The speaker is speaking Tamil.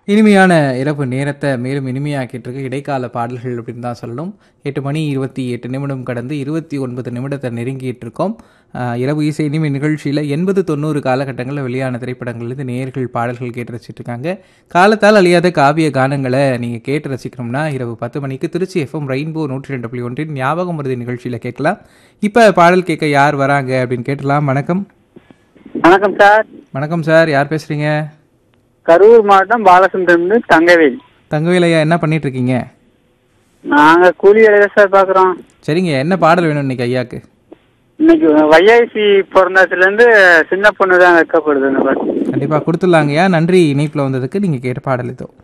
இனிமையான இரவு நேரத்தை மேலும் இனிமையாக்கிட்டு இருக்கு இடைக்கால பாடல்கள் அப்படின்னு தான் சொல்லணும் எட்டு மணி இருபத்தி எட்டு நிமிடம் கடந்து இருபத்தி ஒன்பது நிமிடத்தை நெருங்கிட்டு இருக்கோம் ஆஹ் இரவு இசை இனிமை நிகழ்ச்சியில் எண்பது தொண்ணூறு காலகட்டங்களில் வெளியான திரைப்படங்கள்லேருந்து நேர்கள் பாடல்கள் கேட்டு ரசிச்சிட்டு இருக்காங்க காலத்தால் அழியாத காவிய கானங்களை நீங்கள் கேட்டு ரசிக்கணும்னா இரவு பத்து மணிக்கு திருச்சி எஃப்எம் ரெயின்போ நூற்றி ரெண்டு புள்ளி ஒன்றின் ஞாபகம் மருதி நிகழ்ச்சியில் கேட்கலாம் இப்போ பாடல் கேட்க யார் வராங்க அப்படின்னு கேட்டலாம் வணக்கம் வணக்கம் சார் வணக்கம் சார் யார் பேசுகிறீங்க கரூர் மாவட்டம் பாலசுந்தரம் தங்கவேல் தங்கவேலையா என்ன பண்ணிட்டு இருக்கீங்க நாங்க கூலி வேலையை சார் பாக்குறோம் சரிங்க என்ன பாடல் வேணும் இன்னைக்கு ஐயாக்கு இன்னைக்கு வைஐசி பிறந்ததுல இருந்து சின்ன பொண்ணு தான் வைக்கப்படுது இந்த பாட்டு கண்டிப்பாக கொடுத்துடலாங்கய்யா நன்றி இணைப்பில் வந்ததுக்கு நீங்கள் கேட்ட பாடல் இதோ